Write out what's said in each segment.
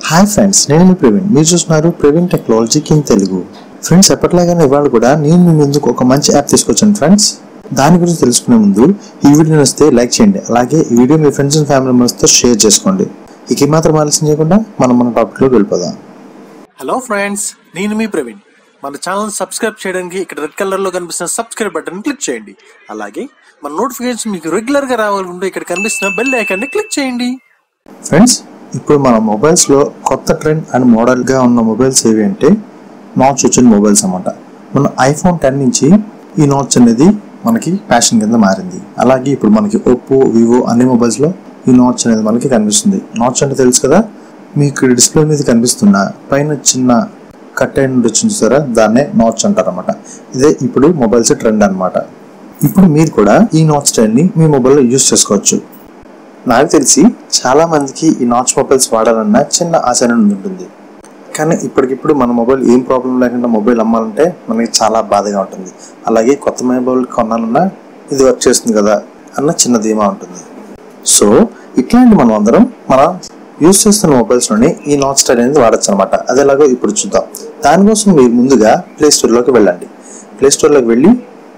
hi friends నేను మీ ప్రవీణ్ మీరు చూస్తున్నారు Praveen technology in Telugu friends ఎప్పటిలాగానే ఇవాళ కూడా నేను మీ ముందుకు ఒక మంచి యాప్ తీసుకొచ్చాను ఫ్రెండ్స్ దాని గురించి తెలుసుకునే ముందు ఈ వీడియో వస్తే లైక్ చేయండి అలాగే ఈ వీడియో మీ ఫ్రెండ్స్ అండ్ ఫ్యామిలీ మెంబర్స్తో షేర్ చేసుకోండి ఇక ఈ మాత్రం ఆలస్యం చేయకుండా మనం మన టాపిక్లోకి వెళ్ళిపోదాం హలో ఫ్రెండ్స్ నేను మీ ప్రవీణ్ మన ఛానల్ సబ్స్క్రైబ్ చేయడానికి ఇక్కడ రెడ్ కలర్ లో కనిపిస్తున్న సబ్స్క్రైబ్ బటన్ క్లిక్ చేయండి అలాగే మన నోటిఫికేషన్ మీకు రెగ్యులర్ గా రావాలనుకుంటే ఇక్కడ కనిపిస్తున్న బెల్ ఐకాన్ ని క్లిక్ చేయండి ఫ్రెండ్స్ ఇప్పుడు మన మొబైల్స్లో కొత్త ట్రెండ్ అండ్ మోడల్గా ఉన్న మొబైల్స్ ఏవి అంటే నాచ్ వచ్చిన మొబైల్స్ అన్నమాట మన ఐఫోన్ టెన్ నుంచి ఈ నాచ్ అనేది మనకి ఫ్యాషన్ కింద మారింది అలాగే ఇప్పుడు మనకి ఒప్పో వివో అన్ని మొబైల్స్లో ఈ నాచ్ అనేది మనకి కనిపిస్తుంది నాచ్ అంటే తెలుసు కదా మీకు డిస్ప్లే మీద కనిపిస్తున్న పైన చిన్న కట్ అయిన వచ్చింది చూసారా దాన్నే నాచ్ అంటారు అనమాట ఇదే ఇప్పుడు మొబైల్స్ ట్రెండ్ అన్నమాట ఇప్పుడు మీరు కూడా ఈ నాచ్ ట్రెండ్ని మీ మొబైల్లో యూస్ చేసుకోవచ్చు నాకు తెలిసి చాలా మందికి ఈ నాచ్ మొబైల్స్ వాడాలన్న చిన్న ఆశ అనేది ఉంటుంది కానీ ఇప్పటికిప్పుడు మన మొబైల్ ఏం ప్రాబ్లం లేకుండా మొబైల్ అమ్మాలంటే మనకి చాలా బాధగా ఉంటుంది అలాగే కొత్త మొబైల్ కొనాలన్నా ఇది వర్క్ చేస్తుంది కదా అన్న చిన్న ధీమా ఉంటుంది సో ఇట్లాంటి మనం అందరం మన యూస్ చేస్తున్న మొబైల్స్లోని ఈ నాచ్ స్టైల్ అనేది వాడచ్చు అనమాట అది ఎలాగో ఇప్పుడు చూద్దాం దానికోసం మీరు ముందుగా ప్లే స్టోర్లోకి వెళ్ళండి ప్లే స్టోర్లోకి వెళ్ళి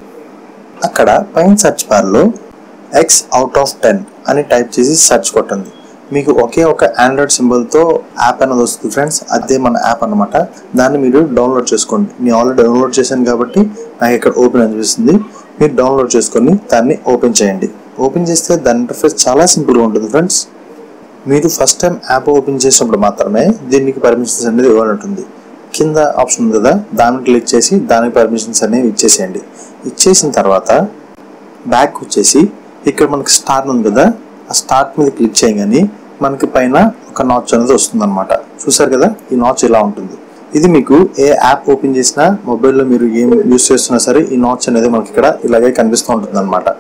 అక్కడ పైన సెర్చ్ బార్లో ఎక్స్ అవుట్ ఆఫ్ టెన్ అని టైప్ చేసి సెర్చ్ కొట్టండి మీకు ఒకే ఒక ఆండ్రాయిడ్ సింబల్తో యాప్ అనేది వస్తుంది ఫ్రెండ్స్ అదే మన యాప్ అన్నమాట దాన్ని మీరు డౌన్లోడ్ చేసుకోండి నేను ఆల్రెడీ డౌన్లోడ్ చేశాను కాబట్టి నాకు ఇక్కడ ఓపెన్ అనిపిస్తుంది మీరు డౌన్లోడ్ చేసుకొని దాన్ని ఓపెన్ చేయండి ఓపెన్ చేస్తే దాని ఇంటర్ఫేస్ చాలా సింపుల్గా ఉంటుంది ఫ్రెండ్స్ మీరు ఫస్ట్ టైం యాప్ ఓపెన్ చేసినప్పుడు మాత్రమే దీనికి పర్మిషన్స్ అనేది ఇవ్వాలి ఉంటుంది కింద ఆప్షన్ ఉంది కదా దాన్ని క్లిక్ చేసి దానికి పర్మిషన్స్ అనేవి ఇచ్చేసేయండి ఇచ్చేసిన తర్వాత బ్యాక్ వచ్చేసి ఇక్కడ మనకి స్టార్ట్ ఉంది కదా ఆ స్టార్ట్ మీద క్లిక్ చేయగానే మనకి పైన ఒక నాచ్ అనేది వస్తుంది అనమాట చూసారు కదా ఈ నాచ్ ఇలా ఉంటుంది ఇది మీకు ఏ యాప్ ఓపెన్ చేసినా మొబైల్లో మీరు ఏం యూస్ చేస్తున్నా సరే ఈ నాచ్ అనేది మనకి ఇక్కడ ఇలాగే కనిపిస్తూ ఉంటుంది అనమాట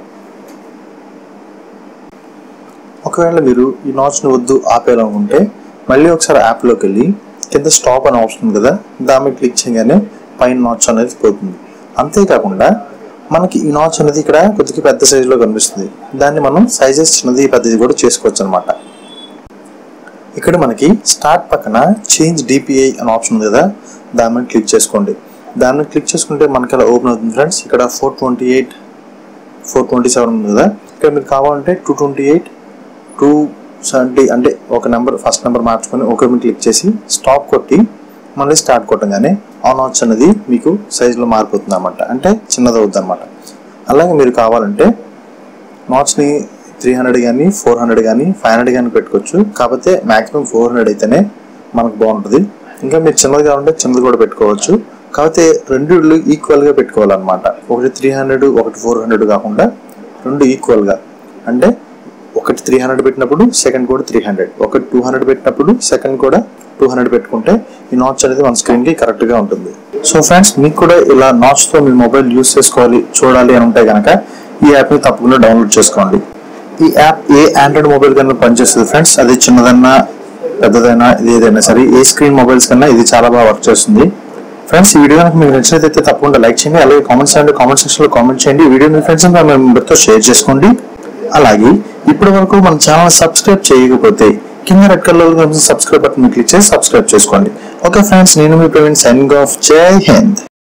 ఒకవేళ మీరు ఈ నాచ్ని వద్దు ఆపేయాలనుకుంటే మళ్ళీ ఒకసారి యాప్లోకి వెళ్ళి కింద స్టాప్ అనే ఆప్షన్ ఉంది కదా దాని మీద క్లిక్ చేయగానే పైన నాచ్ అనేది పోతుంది అంతేకాకుండా మనకి ఈ నాచ్ అనేది ఇక్కడ కొద్దిగా పెద్ద సైజులో కనిపిస్తుంది దాన్ని మనం సైజెస్ చిన్నది పెద్దది కూడా చేసుకోవచ్చు అనమాట ఇక్కడ మనకి స్టార్ట్ పక్కన చేంజ్ డిపిఐ అనే ఆప్షన్ ఉంది కదా దాని మీద క్లిక్ చేసుకోండి దాని మీద క్లిక్ చేసుకుంటే మనకి అలా ఓపెన్ అవుతుంది ఫ్రెండ్స్ ఇక్కడ four twenty eight four twenty seven ఉంది కదా ఇక్కడ మీరు కావాలంటే two twenty eight two seventy అంటే ఒక నెంబర్ ఫస్ట్ నెంబర్ మార్చుకొని ఒకే మీద క్లిక్ చేసి స్టాప్ కొట్టి మళ్ళీ స్టార్ట్ కొట్టగానే ఆన్ ఆచ్ అనేది మీకు సైజులో మారిపోతుంది అనమాట అంటే చిన్నది అవుతుంది అనమాట అలాగే మీరు కావాలంటే నాచ్ని త్రీ హండ్రెడ్ కానీ ఫోర్ హండ్రెడ్ కానీ ఫైవ్ హండ్రెడ్ కానీ పెట్టుకోవచ్చు కాకపోతే మాక్సిమం ఫోర్ హండ్రెడ్ అయితేనే మనకు బాగుంటుంది ఇంకా మీరు చిన్నది కావాలంటే చిన్నది కూడా పెట్టుకోవచ్చు కాకపోతే రెండు ఈక్వల్గా పెట్టుకోవాలన్నమాట ఒకటి త్రీ హండ్రెడ్ ఒకటి ఫోర్ హండ్రెడ్ కాకుండా రెండు ఈక్వల్గా అంటే ఒకటి త్రీ హండ్రెడ్ పెట్టినప్పుడు సెకండ్ కూడా త్రీ హండ్రెడ్ ఒకటి టూ హండ్రెడ్ పెట్టినప్పుడు సెకండ్ కూడా టూ హండ్రెడ్ పెట్టుకుంటే ఈ నాచ్ అనేది మన స్క్రీన్ కి కరెక్ట్ గా ఉంటుంది సో ఫ్రెండ్స్ మీకు కూడా ఇలా నాచ్ తో మీ మొబైల్ యూస్ చేసుకోవాలి చూడాలి అని ఉంటే కనుక ఈ యాప్ ని తప్పకుండా డౌన్లోడ్ చేసుకోండి ఈ యాప్ ఏ ఆండ్రాయిడ్ మొబైల్ కన్నా పనిచేస్తుంది ఫ్రెండ్స్ అది చిన్నదన్నా పెద్దదైనా ఇది ఏదైనా సరే ఏ స్క్రీన్ మొబైల్స్ కన్నా ఇది చాలా బాగా వర్క్ చేస్తుంది ఫ్రెండ్స్ ఈ వీడియో కనుక మీకు నచ్చినట్లయితే తప్పకుండా లైక్ చేయండి అలాగే కామెంట్స్ అండ్ కామెంట్ సెక్షన్ లో కామెంట్ చేయండి ఈ వీడియో మీ ఫ్రెండ్స్ అండ్ ఫ్యామిలీ మెంబర్తో షేర్ చేసుకోండి అలాగే ఇప్పటి వరకు మన ఛానల్ సబ్స్క్రైబ్ చేయకపోతే కింద రెడ్ కలర్ లో సబ్స్క్రైబ్ బటన్ క్లిక్ చేసి సబ్స్క్రైబ్ చేసుకోండి ఓకే ఫ్రెండ్స్ నేను మీ ప్రవీణ్ సైనింగ్ ఆఫ్ జై హింద్